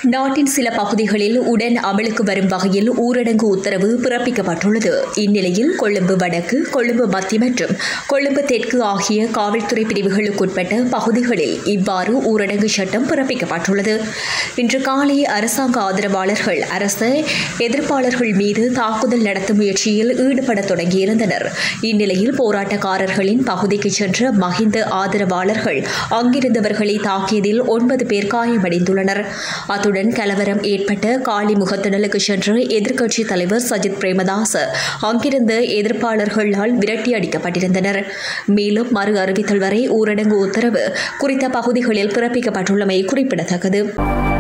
நாட்டின் சில பகுதிகளில் உடன் அமலுக்கு வரும் வகையில் ஊரடங்கு உத்தரவு பிறப்பிக்கப்பட்டுள்ளது இந்நிலையில் கொழும்பு வடக்கு கொழும்பு மத்திய மற்றும் கொழும்பு தெற்கு ஆகிய காவல்துறை பிரிவுகளுக்குட்பட்ட பகுதிகளில் இவ்வாறு ஊரடங்கு சட்டம் பிறப்பிக்கப்பட்டுள்ளது இன்று காலை அரசாங்க ஆதரவாளர்கள் அரசு எதிர்ப்பாளர்கள் மீது தாக்குதல் நடத்தும் முயற்சியில் ஈடுபட தொடங்கியிருந்தனர் இந்நிலையில் போராட்டக்காரர்களின் பகுதிக்கு சென்ற மஹிந்த ஆதரவாளர்கள் அங்கிருந்தவர்களை தாக்கியதில் ஒன்பது பேர் காயமடைந்துள்ளனர் அத்துடன் கலவரம் ஏற்பட்ட காலி முகத்திடலுக்கு சென்ற எதிர்க்கட்சித் தலைவர் சஜித் பிரேமதாஸ் அங்கிருந்த எதிர்ப்பாளர்களால் விரட்டி அடிக்கப்பட்டிருந்தனர் மேலும் மறு அறிவித்தல் வரை ஊரடங்கு உத்தரவு குறித்த பகுதிகளில் பிறப்பிக்கப்பட்டுள்ளமை குறிப்பிடத்தக்கது